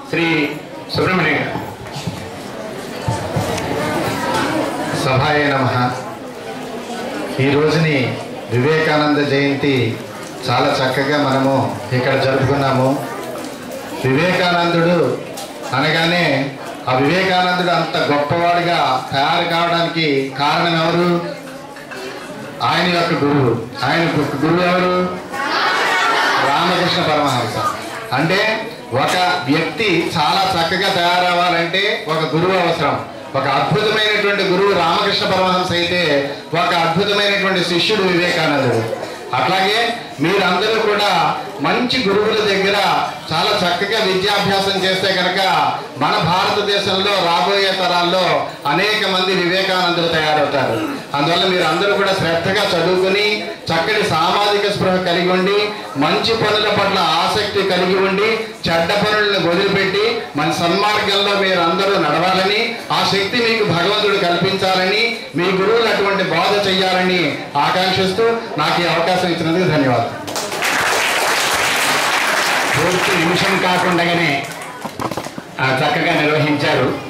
శ్రీ సుబ్రహ్మణ్య గారు సభాయ నమ ఈ రోజుని వివేకానంద జయంతి చాలా చక్కగా మనము ఇక్కడ జరుపుకున్నాము వివేకానందుడు అనగానే ఆ వివేకానందుడు అంత గొప్పవాడిగా తయారు కావడానికి కారణం ఎవరు ఆయన యొక్క గురువు ఆయన యొక్క గురువు ఎవరు రామకృష్ణ పరమహంస అంటే ఒక వ్యక్తి చాలా చక్కగా తయారవ్వాలంటే ఒక గురువు అవసరం ఒక అద్భుతమైనటువంటి గురువు రామకృష్ణ పరమహంస అయితే ఒక అద్భుతమైనటువంటి శిష్యుడు వివేకానందుడు అట్లాగే మీరందరూ కూడా మంచి గురువుల దగ్గర చాలా చక్కగా విద్యాభ్యాసం చేస్తే కనుక మన భారతదేశంలో రాబోయే తరాల్లో అనేక మంది వివేకానందులు తయారవుతారు అందువల్ల మీరు అందరూ కూడా శ్రద్ధగా చదువుకుని చక్కటి సామాజిక స్పృహ కలిగి ఉండి మంచి పనుల పట్ల ఆసక్తి కలిగి ఉండి చెడ్డ పనులను వదిలిపెట్టి మన సన్మార్గంలో మీరు అందరూ నడవాలని ఆ శక్తి మీకు భగవంతుడు కల్పించాలని మీ గురువులు అటువంటి బోధ చేయాలని ఆకాంక్షిస్తూ నాకు ఈ అవకాశం ఇచ్చినందుకు ధన్యవాదాలు పూర్తి నిమిషం కాకుండానే ఆ, చక్కగా నిర్వహించారు